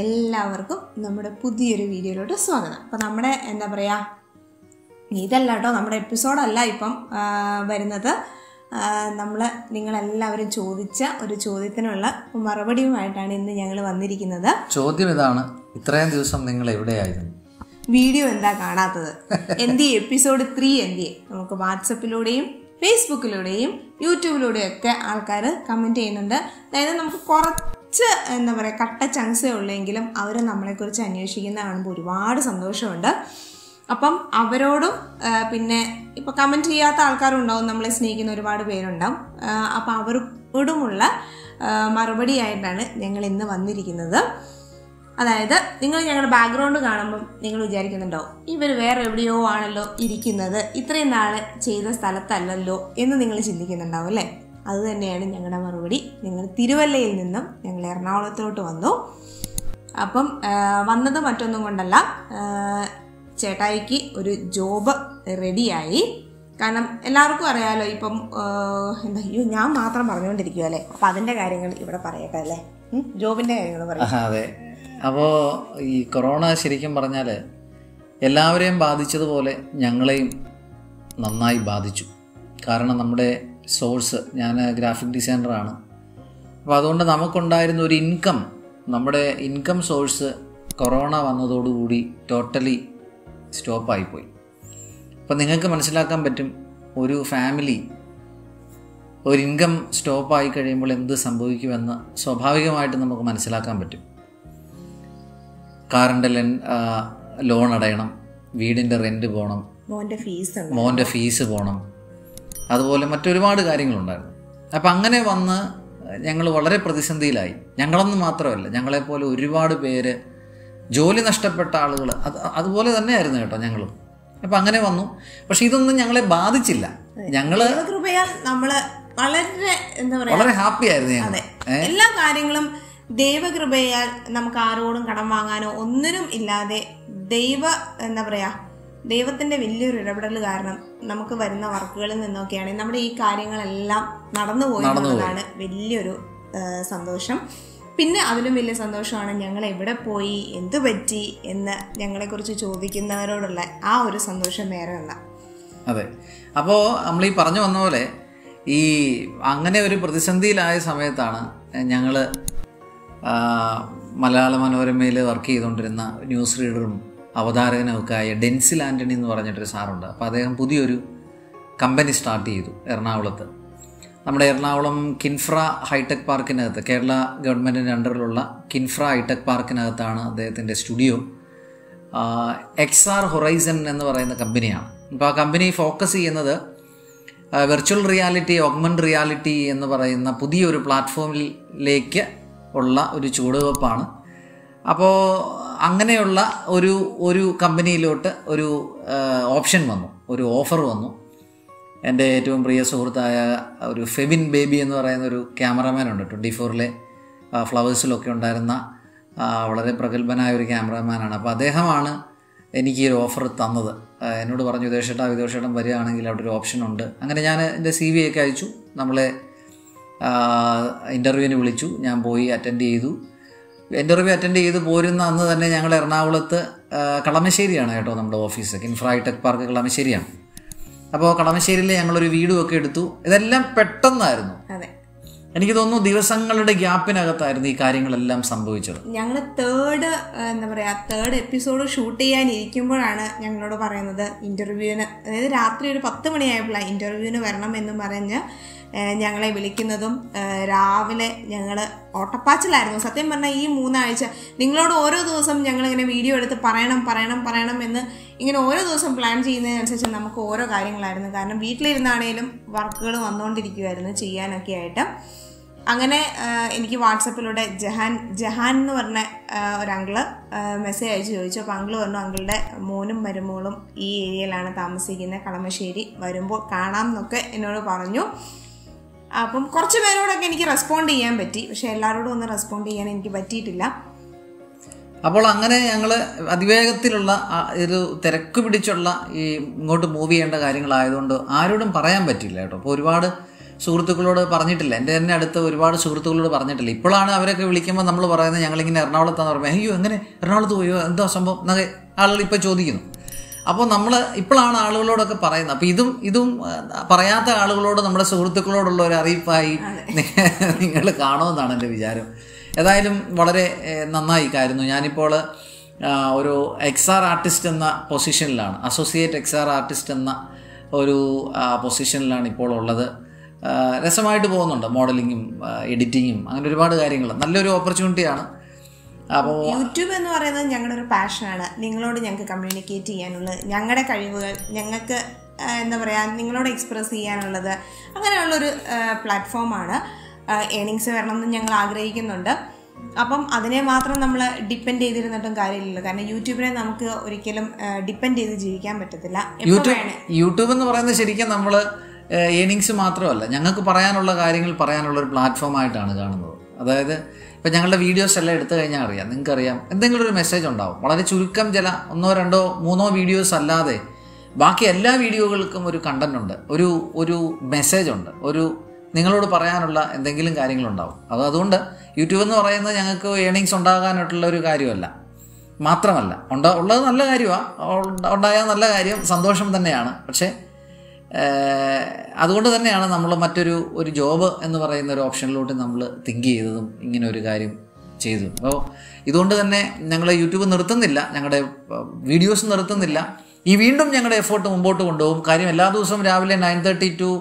എല്ലാവർക്കും നമ്മുടെ പുതിയൊരു വീഡിയോയിലോട്ട് സ്വാഗതം അപ്പം നമ്മുടെ എന്താ പറയുക ഇതല്ല കേട്ടോ നമ്മുടെ എപ്പിസോഡല്ല ഇപ്പം ആ, വരുന്നത് നമ്മൾ നിങ്ങളെല്ലാവരും ചോദിച്ച ഒരു ചോദ്യത്തിനുള്ള മറുപടിയുമായിട്ടാണ് ഇന്ന് ഞങ്ങൾ വന്നിരിക്കുന്നത് ചോദ്യം ഇതാണ് ഇത്രയും ദിവസം നിങ്ങൾ എവിടെയായിരുന്നു വീഡിയോ എന്താ കാണാത്തത് എന്തി എപ്പിസോഡ് ത്രീ എന്തി നമുക്ക് വാട്സപ്പിലൂടെയും ഫേസ്ബുക്കിലൂടെയും യൂട്യൂബിലൂടെയും ഒക്കെ ആൾക്കാർ കമൻറ്റ് ചെയ്യുന്നുണ്ട് അതായത് നമുക്ക് കുറച്ച് എന്താ പറയുക കട്ട ചങ്സേ ഉള്ളെങ്കിലും അവർ നമ്മളെക്കുറിച്ച് അന്വേഷിക്കുന്ന കാണുമ്പോൾ ഒരുപാട് സന്തോഷമുണ്ട് അപ്പം അവരോടും ആ, പിന്നെ ഇപ്പം കമൻറ്റ് ചെയ്യാത്ത ആൾക്കാരും ഉണ്ടാവും നമ്മളെ സ്നേഹിക്കുന്ന ഒരുപാട് പേരുണ്ടാവും ആ, അപ്പം അവരോടുമുള്ള ആ, മറുപടിയായിട്ടാണ് ഞങ്ങൾ ഇന്ന് വന്നിരിക്കുന്നത് അതായത് നിങ്ങൾ ഞങ്ങളുടെ ബാക്ക്ഗ്രൗണ്ട് കാണുമ്പം നിങ്ങൾ വിചാരിക്കുന്നുണ്ടോ ഇവർ വേറെ എവിടെയോ ആണല്ലോ ഇരിക്കുന്നത് ഇത്രയും നാൾ ചെയ്ത സ്ഥലത്തല്ലല്ലോ എന്ന് നിങ്ങൾ ചിന്തിക്കുന്നുണ്ടാവും അല്ലേ അത് തന്നെയാണ് ഞങ്ങളുടെ മറുപടി ഞങ്ങൾ തിരുവല്ലയിൽ നിന്നും ഞങ്ങൾ എറണാകുളത്തോട്ട് വന്നു അപ്പം ആ, വന്നത് മറ്റൊന്നും കൊണ്ടല്ല ആ, ചേട്ടായിക്ക് ഒരു ജോബ് റെഡിയായി കാരണം എല്ലാവർക്കും അറിയാലോ ഇപ്പം ആ, എന്താ അയ്യോ ഞാൻ മാത്രം പറഞ്ഞുകൊണ്ടിരിക്കുക അല്ലേ അപ്പം അതിൻ്റെ കാര്യങ്ങൾ ഇവിടെ പറയട്ടെ അല്ലേ ഉം, ജോബിൻ്റെ കാര്യങ്ങൾ പറയാം ആഹാ, അതെ അപ്പോൾ ഈ കൊറോണ ശരിക്കും പറഞ്ഞാൽ എല്ലാവരെയും ബാധിച്ചതുപോലെ ഞങ്ങളെയും നന്നായി ബാധിച്ചു കാരണം നമ്മുടെ സോഴ്സ് ഞാൻ ഗ്രാഫിക് ഡിസൈനറാണ് അപ്പോൾ അതുകൊണ്ട് നമുക്കുണ്ടായിരുന്ന ഒരു ഇൻകം നമ്മുടെ ഇൻകം സോഴ്സ് കൊറോണ വന്നതോടുകൂടി ടോട്ടലി സ്റ്റോപ്പായിപ്പോയി അപ്പോൾ നിങ്ങൾക്ക് മനസ്സിലാക്കാൻ പറ്റും ഒരു ഫാമിലി ഒരു ഇൻകം സ്റ്റോപ്പായി കഴിയുമ്പോൾ എന്ത് സംഭവിക്കുമെന്ന് സ്വാഭാവികമായിട്ട് നമുക്ക് മനസ്സിലാക്കാൻ പറ്റും കാറിൻ്റെ ലെൻ ലോൺ അടയണം വീടിൻ്റെ റെൻറ്റ് പോകണം മോൻ്റെ ഫീസ് ഉണ്ട് മോൻ്റെ ഫീസ് പോകണം അതുപോലെ മറ്റൊരുപാട് കാര്യങ്ങളുണ്ടായിരുന്നു അപ്പം അങ്ങനെ വന്ന് ഞങ്ങൾ വളരെ പ്രതിസന്ധിയിലായി ഞങ്ങളൊന്നും മാത്രമല്ല ഞങ്ങളെപ്പോലെ ഒരുപാട് പേര് ജോലി നഷ്ടപ്പെട്ട ആളുകൾ അത് അതുപോലെ തന്നെയായിരുന്നു കേട്ടോ ഞങ്ങളും അപ്പം അങ്ങനെ വന്നു പക്ഷെ ഇതൊന്നും ഞങ്ങളെ ബാധിച്ചില്ല ഞങ്ങൾ ദൈവകൃപയാൽ നമ്മള് വളരെ എന്താ പറയാ വളരെ ഹാപ്പി ആയിരുന്നു ഞങ്ങൾ അതെ എല്ലാ കാര്യങ്ങളും ദൈവകൃപയാൽ നമുക്ക് ആരോടും കടം വാങ്ങാനോ ഒന്നിനും ഇല്ലാതെ ദൈവ എന്താ പറയാ ദൈവത്തിന്റെ വലിയൊരു ഇടപെടൽ കാരണം നമുക്ക് വരുന്ന വർക്കുകളിൽ നിന്നൊക്കെയാണ് നമ്മുടെ ഈ കാര്യങ്ങളെല്ലാം നടന്നു പോയി എന്നുള്ളതാണ് വലിയൊരു ആ, സന്തോഷം പിന്നെ അതിലും വലിയ സന്തോഷമാണ് ഞങ്ങൾ എവിടെ പോയി എന്തു പറ്റി എന്ന് ഞങ്ങളെക്കുറിച്ച് ചോദിക്കുന്നവരോടുള്ള ആ ഒരു സന്തോഷം വേറെ ഒന്നാ അതെ അപ്പോൾ നമ്മൾ ഈ പറഞ്ഞു വന്ന പോലെ ഈ അങ്ങനെ ഒരു പ്രതിസന്ധിയിലായ സമയത്താണ് ഞങ്ങൾ മലയാള മനോരമയിൽ വർക്ക് ചെയ്തുകൊണ്ടിരുന്ന ന്യൂസ് റീഡറും അവതാരകനും ഒക്കെ ആയ ഡെൻസിൽ ആൻ്റണി എന്ന് പറഞ്ഞിട്ടൊരു സാറുണ്ട് അപ്പോൾ അദ്ദേഹം പുതിയൊരു കമ്പനി സ്റ്റാർട്ട് ചെയ്തു എറണാകുളത്ത് നമ്മുടെ എറണാകുളം കിൻഫ്ര ഹൈടെക് പാർക്കിനകത്ത് കേരള ഗവൺമെൻറ്റിൻ്റെ അണ്ടറിലുള്ള കിൻഫ്ര ഹൈടെക് പാർക്കിനകത്താണ് അദ്ദേഹത്തിൻ്റെ സ്റ്റുഡിയോ എക്സ് ആർ ഹൊറൈസൺ എന്ന് പറയുന്ന കമ്പനിയാണ് അപ്പോൾ ആ കമ്പനി ഫോക്കസ് ചെയ്യുന്നത് വെർച്വൽ റിയാലിറ്റി ഓഗ്മെൻറ്റ് റിയാലിറ്റി എന്ന് പറയുന്ന പുതിയൊരു പ്ലാറ്റ്ഫോമിലേക്ക് ഉള്ള ഒരു ചുവടുവെപ്പാണ് അപ്പോൾ അങ്ങനെയുള്ള ഒരു ഒരു കമ്പനിയിലോട്ട് ഒരു ഓപ്ഷൻ വന്നു ഒരു ഓഫർ വന്നു എൻ്റെ ഏറ്റവും പ്രിയ സുഹൃത്തായ ഒരു ഫെബിൻ ബേബി എന്ന് പറയുന്ന ഒരു ക്യാമറാമാൻ ഉണ്ട് ട്വൻറ്റി ഫോറിലെ ഫ്ലവേഴ്സിലൊക്കെ ഉണ്ടായിരുന്ന ആ, വളരെ പ്രഗത്ഭനായ ഒരു ക്യാമറാമാനാണ് അപ്പോൾ അദ്ദേഹമാണ് എനിക്ക് ഈ ഒരു ഓഫർ തന്നത് ആ, എന്നോട് പറഞ്ഞു വിദേശേട്ടാ വിദേശേട്ടൻ വരികയാണെങ്കിൽ അവിടെ ഒരു ഓപ്ഷൻ ഉണ്ട് അങ്ങനെ ഞാൻ എൻ്റെ സി വി ഒക്കെ അയച്ചു നമ്മളെ ഇൻ്റർവ്യൂവിന് വിളിച്ചു ഞാൻ പോയി അറ്റൻഡ് ചെയ്തു ഇൻ്റർവ്യൂ അറ്റൻഡ് ചെയ്ത് പോരുന്ന അന്ന് തന്നെ ഞങ്ങൾ എറണാകുളത്ത് ആ, കളമശ്ശേരിയാണ് കേട്ടോ നമ്മുടെ ഓഫീസ് കിൻഫ്ര ടെക് പാർക്ക് കളമശ്ശേരിയാണ് അപ്പോൾ കളമശ്ശേരിയിൽ ഞങ്ങളൊരു വീടും ഒക്കെ എടുത്തു ഇതെല്ലാം പെട്ടെന്നായിരുന്നു അതെ എനിക്ക് തോന്നുന്നു ദിവസങ്ങളുടെ ഗ്യാപ്പിനകത്തായിരുന്നു ഈ കാര്യങ്ങളെല്ലാം സംഭവിച്ചത് ഞങ്ങൾ തേർഡ് എന്താ പറയാ തേർഡ് എപ്പിസോഡ് ഷൂട്ട് ചെയ്യാൻ ഇരിക്കുമ്പോഴാണ് ഞങ്ങളോട് പറയുന്നത് ഇന്റർവ്യൂവിന് അതായത് രാത്രി ഒരു പത്ത് മണിയായപ്പോഴാണ് ഇന്റർവ്യൂവിന് വരണം എന്ന് പറഞ്ഞ് ഏഹ്, ഞങ്ങളെ വിളിക്കുന്നതും ഏഹ്, രാവിലെ ഞങ്ങൾ ഓട്ടപ്പാച്ചിലായിരുന്നു സത്യം പറഞ്ഞാൽ ഈ മൂന്നാഴ്ച നിങ്ങളോട് ഓരോ ദിവസം ഞങ്ങൾ ഇങ്ങനെ വീഡിയോ എടുത്ത് പറയണം പറയണം പറയണം എന്ന് ഇങ്ങനെ ഓരോ ദിവസം പ്ലാൻ ചെയ്യുന്നതിനനുസരിച്ച് നമുക്ക് ഓരോ കാര്യങ്ങളായിരുന്നു കാരണം വീട്ടിലിരുന്നാണേലും വർക്കുകൾ വന്നുകൊണ്ടിരിക്കുമായിരുന്നു ചെയ്യാനൊക്കെ ആയിട്ട് അങ്ങനെ ആ, എനിക്ക് വാട്സപ്പിലൂടെ ജഹാൻ ജഹാൻ എന്ന് പറഞ്ഞ ആ, ഒരു അങ്കിള് മെസ്സേജ് അയച്ചു ചോദിച്ചു അപ്പോൾ അങ്കിള് പറഞ്ഞു അങ്കിളുടെ മോനും മരുമോളും ഈ ഏരിയയിലാണ് താമസിക്കുന്നത് കളമശ്ശേരി വരുമ്പോൾ കാണാം എന്നൊക്കെ എന്നോട് പറഞ്ഞു അപ്പം കുറച്ച് പേരോടൊക്കെ എനിക്ക് റെസ്പോണ്ട് ചെയ്യാൻ പറ്റി പക്ഷെ എല്ലാവരോടും ഒന്നും റെസ്പോണ്ട് ചെയ്യാൻ എനിക്ക് പറ്റിയിട്ടില്ല അപ്പോൾ അങ്ങനെ ഞങ്ങൾ അതിവേഗത്തിലുള്ള ആ ഒരു തിരക്ക് പിടിച്ചുള്ള ഈ ഇങ്ങോട്ട് മൂവ് ചെയ്യേണ്ട കാര്യങ്ങളായതുകൊണ്ട് ആരോടും പറയാൻ പറ്റില്ല കേട്ടോ അപ്പോൾ ഒരുപാട് സുഹൃത്തുക്കളോട് പറഞ്ഞിട്ടില്ല എൻ്റെ തന്നെ അടുത്ത് ഒരുപാട് സുഹൃത്തുക്കളോട് പറഞ്ഞിട്ടില്ല ഇപ്പോഴാണ് അവരൊക്കെ വിളിക്കുമ്പോൾ നമ്മൾ പറയുന്നത് ഞങ്ങളിങ്ങനെ എറണാകുളത്താന്ന് പറയുമ്പോൾ അയ്യോ എങ്ങനെ എറണാകുളത്ത് പോയോ എന്താ സംഭവം എന്നൊക്കെ ആളുകൾ ഇപ്പോൾ ചോദിക്കുന്നു അപ്പോൾ നമ്മൾ ഇപ്പോഴാണ് ആളുകളോടൊക്കെ പറയുന്നത് അപ്പോൾ ഇതും ഇതും ആ, പറയാത്ത ആളുകളോട് നമ്മുടെ സുഹൃത്തുക്കളോടുള്ള ഒരു അറിയിപ്പായി നിങ്ങൾ കാണുമെന്നാണ് എൻ്റെ വിചാരം ഏതായാലും വളരെ ഏഹ്, നന്നായി കാര്യം ഞാനിപ്പോൾ ആ, ഒരു എക്സ് ആർ ആർട്ടിസ്റ്റ് എന്ന പൊസിഷനിലാണ് അസോസിയേറ്റ് എക്സ് ആർ ആർട്ടിസ്റ്റ് എന്ന ഒരു ആ, പൊസിഷനിലാണ് ഇപ്പോൾ ഉള്ളത് ആ, രസമായിട്ട് പോകുന്നുണ്ട് മോഡലിങ്ങും എഡിറ്റിങ്ങും അങ്ങനെ ഒരുപാട് കാര്യങ്ങൾ നല്ലൊരു ഓപ്പർച്യൂണിറ്റിയാണ് അപ്പോൾ യൂട്യൂബ് എന്ന് പറയുന്നത് ഞങ്ങളുടെ ഒരു പാഷനാണ് നിങ്ങളോട് ഞങ്ങൾക്ക് കമ്മ്യൂണിക്കേറ്റ് ചെയ്യാനുള്ളത് ഞങ്ങളുടെ കഴിവുകൾ ഞങ്ങൾക്ക് ആ, എന്താ പറയുക നിങ്ങളോട് എക്സ്പ്രസ് ചെയ്യാനുള്ളത് അങ്ങനെയുള്ളൊരു പ്ലാറ്റ്ഫോമാണ് ഏണിങ്സ് വരണമെന്ന് ഞങ്ങൾ ആഗ്രഹിക്കുന്നുണ്ട് അപ്പം അതിനെ മാത്രം നമ്മൾ ഡിപ്പെൻഡ് ചെയ്തിരുന്നിട്ടും കാര്യമില്ലല്ലോ കാരണം യൂട്യൂബിനെ നമുക്ക് ഒരിക്കലും ഡിപ്പെൻഡ് ചെയ്ത് ജീവിക്കാൻ പറ്റത്തില്ല എപ്പോൾ യൂട്യൂബ് വേണേ യൂട്യൂബ് എന്ന് പറയുന്നത് ശരിക്കും നമ്മൾ ഏണിങ്സ് മാത്രമല്ല ഞങ്ങൾക്ക് പറയാനുള്ള കാര്യങ്ങൾ പറയാനുള്ള ഒരു പ്ലാറ്റ്ഫോമായിട്ടാണ് കാണുന്നത് അതായത് ഇപ്പം ഞങ്ങളുടെ വീഡിയോസ് എല്ലാം എടുത്തു കഴിഞ്ഞാൽ അറിയാം നിങ്ങൾക്കറിയാം എന്തെങ്കിലും ഒരു മെസ്സേജ് ഉണ്ടാവും വളരെ ചുരുക്കം ചില ഒന്നോ രണ്ടോ മൂന്നോ വീഡിയോസ് അല്ലാതെ ബാക്കി എല്ലാ വീഡിയോകൾക്കും ഒരു കണ്ടന്റ് ഉണ്ട് ഒരു ഒരു മെസ്സേജ് ഉണ്ട് ഒരു നിങ്ങളോട് പറയാനുള്ള എന്തെങ്കിലും കാര്യങ്ങളുണ്ടാവും അത് അതുകൊണ്ട് യൂട്യൂബ് എന്ന് പറയുന്നത് ഞങ്ങൾക്ക് ഏണിങ്സ് ഉണ്ടാകാനായിട്ടുള്ള ഒരു കാര്യമല്ല മാത്രമല്ല ഉണ്ടാ ഉള്ളത് നല്ല കാര്യമാണ് ഉണ്ടായാൽ നല്ല കാര്യം സന്തോഷം തന്നെയാണ് പക്ഷേ ഏഹ്, അതുകൊണ്ട് തന്നെയാണ് നമ്മൾ മറ്റൊരു ഒരു ജോബ് എന്ന് പറയുന്ന ഒരു ഓപ്ഷനിലോട്ട് നമ്മൾ തിങ്ക് ചെയ്തതും ഇങ്ങനെ ഒരു കാര്യം ചെയ്തു അപ്പോൾ ഇതുകൊണ്ട് തന്നെ ഞങ്ങൾ യൂട്യൂബ് നിർത്തുന്നില്ല ഞങ്ങളുടെ വീഡിയോസ് നിർത്തുന്നില്ല ഈ വീണ്ടും ഞങ്ങളുടെ എഫേർട്ട് മുമ്പോട്ട് കൊണ്ടുപോകും കാര്യം എല്ലാ ദിവസവും രാവിലെ nine thirty to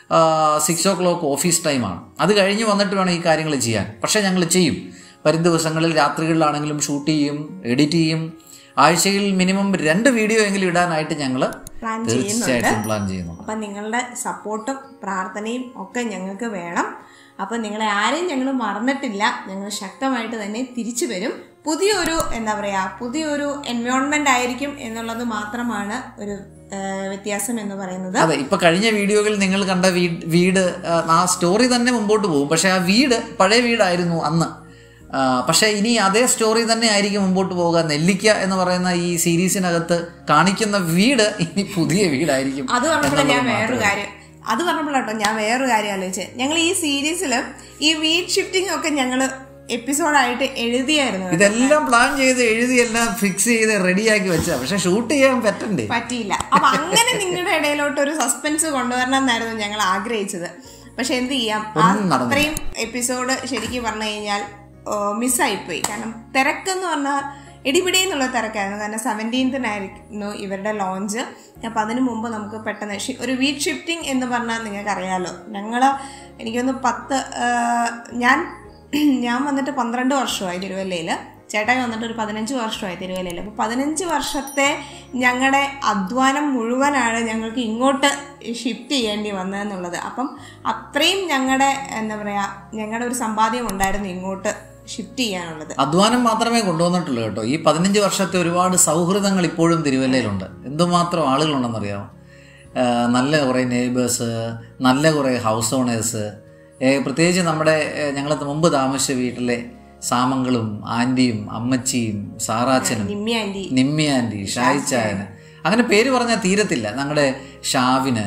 six o'clock office ടൈമാണ് അത് കഴിഞ്ഞ് വന്നിട്ട് വേണം ഈ കാര്യങ്ങൾ ചെയ്യാൻ പക്ഷേ ഞങ്ങൾ ചെയ്യും വരും ദിവസങ്ങളിൽ രാത്രികളിലാണെങ്കിലും ഷൂട്ട് ചെയ്യും എഡിറ്റ് ചെയ്യും ആഴ്ചയിൽ മിനിമം രണ്ട് വീഡിയോ എങ്കിലും ഇടാനായിട്ട് ഞങ്ങൾ പ്ലാൻ തീർച്ചയായിട്ടും പ്ലാൻ ചെയ്യുന്നു അപ്പം നിങ്ങളുടെ സപ്പോർട്ടും പ്രാർത്ഥനയും ഒക്കെ ഞങ്ങൾക്ക് വേണം അപ്പം നിങ്ങളെ ആരെയും ഞങ്ങൾ മറന്നിട്ടില്ല ഞങ്ങൾ ശക്തമായിട്ട് തന്നെ തിരിച്ചു വരും പുതിയൊരു എന്താ പറയുക പുതിയൊരു എൻവയോൺമെൻ്റ് ആയിരിക്കും എന്നുള്ളത് മാത്രമാണ് ഒരു ആ, വ്യത്യാസം എന്ന് പറയുന്നത് അതെ ഇപ്പൊ കഴിഞ്ഞ വീഡിയോകളിൽ നിങ്ങൾ കണ്ട വീട് വീട് ആ, ആ സ്റ്റോറി തന്നെ മുമ്പോട്ട് പോകും പക്ഷെ ആ വീട് പഴയ വീടായിരുന്നു അന്ന് ആ, പക്ഷെ ഇനി അതേ സ്റ്റോറി തന്നെ ആയിരിക്കും മുമ്പോട്ട് പോവുക നെല്ലിക്ക എന്ന് പറയുന്ന ഈ സീരീസിനകത്ത് കാണിക്കുന്ന വീട് ഇനി പുതിയ വീടായിരിക്കും അത് പറഞ്ഞപ്പോൾ ഞാൻ എന്നുള്ളത് വേറൊരു കാര്യം അത് പറഞ്ഞപ്പോഴാട്ടോ ഞാൻ വേറൊരു കാര്യം ആലോചിച്ചത് ഞങ്ങൾ ഈ സീരീസിൽ ഈ വീട് ഷിഫ്റ്റിംഗ് ഒക്കെ ഞങ്ങൾ എപ്പിസോഡായിട്ട് എഴുതിയായിരുന്നു ഇതെല്ലാം പ്ലാൻ ചെയ്ത് എഴുതി എല്ലാം ഫിക്സ് ചെയ്ത് റെഡിയാക്കി വെച്ചാ പക്ഷെ ഷൂട്ട് ചെയ്യാൻ പറ്റണ്ടേ പറ്റിയില്ല അപ്പൊ അങ്ങനെ നിങ്ങളുടെ ഇടയിലോട്ട് ഒരു സസ്പെൻസ് കൊണ്ടുവരണം എന്നായിരുന്നു ഞങ്ങൾ ആഗ്രഹിച്ചത് പക്ഷെ എന്ത് ചെയ്യാം ആ ഒന്നും നടന്നില്ല. അത്രയും എപ്പിസോഡ് ശരിക്കും പറഞ്ഞു കഴിഞ്ഞാൽ മിസ്സായിപ്പോയി കാരണം തിരക്കെന്ന് പറഞ്ഞാൽ ഇടിപിടി എന്നുള്ള തിരക്കായിരുന്നു കാരണം സെവൻറ്റീൻത്തിനായിരുന്നു ഇവരുടെ ലോഞ്ച് അപ്പം അതിനു മുമ്പ് നമുക്ക് പെട്ടെന്ന് ഷി- ഒരു വീട് ഷിഫ്റ്റിംഗ് എന്ന് പറഞ്ഞാൽ നിങ്ങൾക്ക് അറിയാലോ ഞങ്ങൾ എനിക്കൊന്ന് പത്ത് ആ, ഞാൻ ഞാൻ വന്നിട്ട് പന്ത്രണ്ട് വർഷമായി തിരുവല്ലയിൽ ചേട്ടായി വന്നിട്ട് ഒരു പതിനഞ്ച് വർഷമായി തിരുവല്ലയിൽ അപ്പോൾ പതിനഞ്ച് വർഷത്തെ ഞങ്ങളുടെ അധ്വാനം മുഴുവനാണ് ഞങ്ങൾക്ക് ഇങ്ങോട്ട് ഷിഫ്റ്റ് ചെയ്യേണ്ടി വന്നതെന്നുള്ളത് അപ്പം അത്രയും ഞങ്ങളുടെ എന്താ പറയുക ഞങ്ങളുടെ ഒരു സമ്പാദ്യം ഉണ്ടായിരുന്നു ഇങ്ങോട്ട് ഷിഫ്റ്റ് ചെയ്യാനുള്ളത് അധ്വാനം മാത്രമേ കൊണ്ടുവന്നിട്ടുള്ളൂ കേട്ടോ ഈ പതിനഞ്ച് വർഷത്തെ ഒരുപാട് സൗഹൃദങ്ങൾ ഇപ്പോഴും തിരുവല്ലയിലുണ്ട് എന്തുമാത്രം ആളുകളുണ്ടെന്നറിയാമോ ആഹ് നല്ല കുറേ നെയ്ബേഴ്സ് നല്ല കുറേ ഹൗസ് ഓണേഴ്സ് പ്രത്യേകിച്ച് നമ്മുടെ ഞങ്ങൾ മുമ്പ് താമസിച്ച വീട്ടിലെ സാമങ്ങളും ആൻറ്റിയും അമ്മച്ചിയും സാറാച്ചനും നിമ്മി ആൻറ്റി നിമ്മി ആൻറ്റി ഷായിച്ചായന് അങ്ങനെ പേര് പറഞ്ഞാൽ തീരത്തില്ല ഞങ്ങളുടെ ഷാവിന്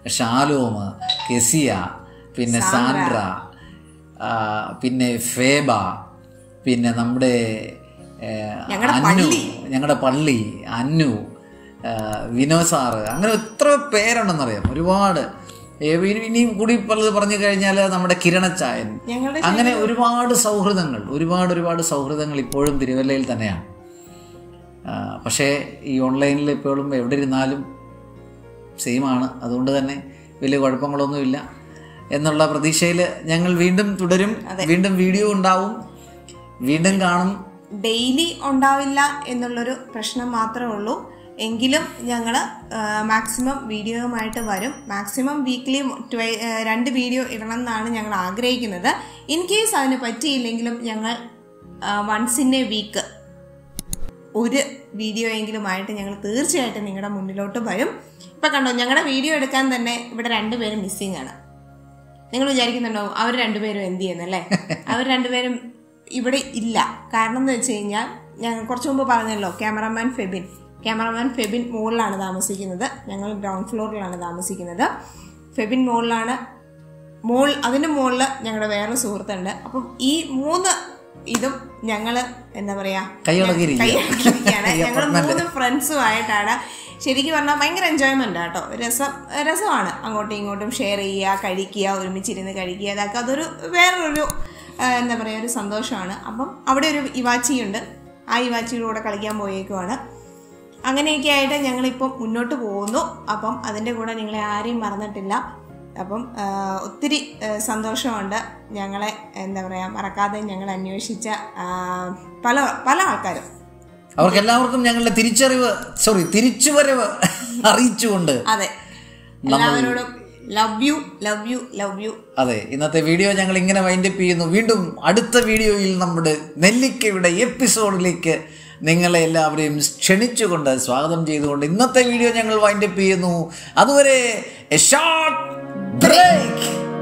ഷാലോമ് കെസിയ പിന്നെ സാൻഡ്ര ആ, പിന്നെ ഫേബ പിന്നെ നമ്മുടെ ഏ, അന്നു ഞങ്ങളുടെ പള്ളി അന്നു ആ, വിനോദ് സാറ് അങ്ങനെ എത്ര പേരുണ്ടെന്നറിയാം ഒരുപാട് ഏ, ഇനി- ഇനിയും കൂടി പലത് പറഞ്ഞു കഴിഞ്ഞാൽ നമ്മുടെ കിരണച്ചായൻ ഞങ്ങളുടെ അങ്ങനെ ഒരുപാട് സൗഹൃദങ്ങൾ ഒരുപാട് ഒരുപാട് സൗഹൃദങ്ങൾ ഇപ്പോഴും തിരുവല്ലയിൽ തന്നെയാണ് ആ, പക്ഷേ ഈ ഓൺലൈനിൽ ഇപ്പോഴും എവിടെ ഇരുന്നാലും സെയിമാണ് അതുകൊണ്ട് തന്നെ വലിയ കുഴപ്പങ്ങളൊന്നുമില്ല എന്നുള്ള പ്രതീക്ഷയിൽ ഞങ്ങൾ വീണ്ടും തുടരും വീണ്ടും വീഡിയോ ഉണ്ടാവും വീണ്ടും കാണും ഡെയിലി ഉണ്ടാവില്ല എന്നുള്ളൊരു പ്രശ്നം മാത്രമേ ഉള്ളൂ എങ്കിലും ഞങ്ങൾ മാക്സിമം വീഡിയോയുമായിട്ട് വരും മാക്സിമം വീക്ക്ലി രണ്ട് വീഡിയോ ഇടണം എന്നാണ് ഞങ്ങൾ ആഗ്രഹിക്കുന്നത് ഇൻ കേസ് അതിന് പറ്റിയില്ലെങ്കിലും ഞങ്ങൾ വൺസ് ഇൻ എ വീക്ക് ഒരു വീഡിയോ എങ്കിലുമായിട്ട് ഞങ്ങൾ തീർച്ചയായിട്ടും നിങ്ങളുടെ മുന്നിലോട്ട് വരും ഇപ്പം കണ്ടോ ഞങ്ങളുടെ വീഡിയോ എടുക്കാൻ തന്നെ ഇവിടെ രണ്ടുപേരും മിസ്സിങ് ആണ് നിങ്ങൾ വിചാരിക്കുന്നുണ്ടോ അവർ രണ്ടുപേരും എന്ത് ചെയ്യുന്നല്ലേ അവർ രണ്ടുപേരും ഇവിടെ ഇല്ല കാരണം എന്ന് വെച്ച് കഴിഞ്ഞാൽ ഞങ്ങൾ കുറച്ച് മുമ്പ് പറഞ്ഞല്ലോ ക്യാമറമാൻ ഫെബിൻ ക്യാമറമാൻ ഫെബിൻ മുകളിലാണ് താമസിക്കുന്നത് ഞങ്ങൾ ഗ്രൗണ്ട് ഫ്ലോറിലാണ് താമസിക്കുന്നത് ഫെബിൻ മുകളിലാണ് മോൾ അതിൻ്റെ മുകളിൽ ഞങ്ങളുടെ വേറെ സുഹൃത്തുണ്ട് അപ്പം ഈ മൂന്ന് ഇതും ഞങ്ങള് എന്താ പറയാ കൈയടക്കിയിരിക്കുക കൈയടക്കിയിരിക്കുകയാണ് ഞങ്ങൾ മൂന്ന് ഫ്രണ്ട്സും ആയിട്ടാണ് ശരിക്കും പറഞ്ഞാൽ ഭയങ്കര എൻജോയ്മെന്റ് ആട്ടോ രസം രസമാണ് അങ്ങോട്ടും ഇങ്ങോട്ടും ഷെയർ ചെയ്യുക കഴിക്കുക ഒരുമിച്ചിരുന്ന് കഴിക്കുക അതൊക്കെ അതൊരു വേറൊരു ആ, എന്താ പറയുക ഒരു സന്തോഷമാണ് അപ്പം അവിടെ ഒരു ഇവാച്ചിയുണ്ട് ആ ഇവാച്ചിയുടെ കൂടെ കളിക്കാൻ പോയേക്കുവാണ് അങ്ങനെയൊക്കെ ആയിട്ട് ഞങ്ങളിപ്പം മുന്നോട്ട് പോകുന്നു അപ്പം അതിൻ്റെ കൂടെ നിങ്ങളെ ആരെയും മറന്നിട്ടില്ല അപ്പം ആ, ഒത്തിരി ആ, സന്തോഷമുണ്ട് ഞങ്ങളെ എന്താ പറയുക മറക്കാതെ ഞങ്ങൾ അന്വേഷിച്ച ആ, പല പല ആൾക്കാരും അവർക്ക് എല്ലാവർക്കും ഞങ്ങളുടെ തിരിച്ചറിവ് സോറി തിരിച്ചുവരവ് അറിയിച്ചുകൊണ്ട് അതെ എല്ലാവരോടും love you love you love you അതെ ഇന്നത്തെ വീഡിയോ ഞങ്ങൾ ഇങ്ങനെ വൈൻഡപ്പ് ചെയ്യുന്നു വീണ്ടും അടുത്ത വീഡിയോയിൽ നമ്മുടെ നെല്ലിക്കയുടെ എപ്പിസോഡിലേക്ക് നിങ്ങളെ എല്ലാവരെയും ക്ഷണിച്ചുകൊണ്ട് സ്വാഗതം ചെയ്തുകൊണ്ട് ഇന്നത്തെ വീഡിയോ ഞങ്ങൾ വൈൻഡപ്പ് ചെയ്യുന്നു അതുവരെ ഷോർട്ട് ബ്രേക്ക്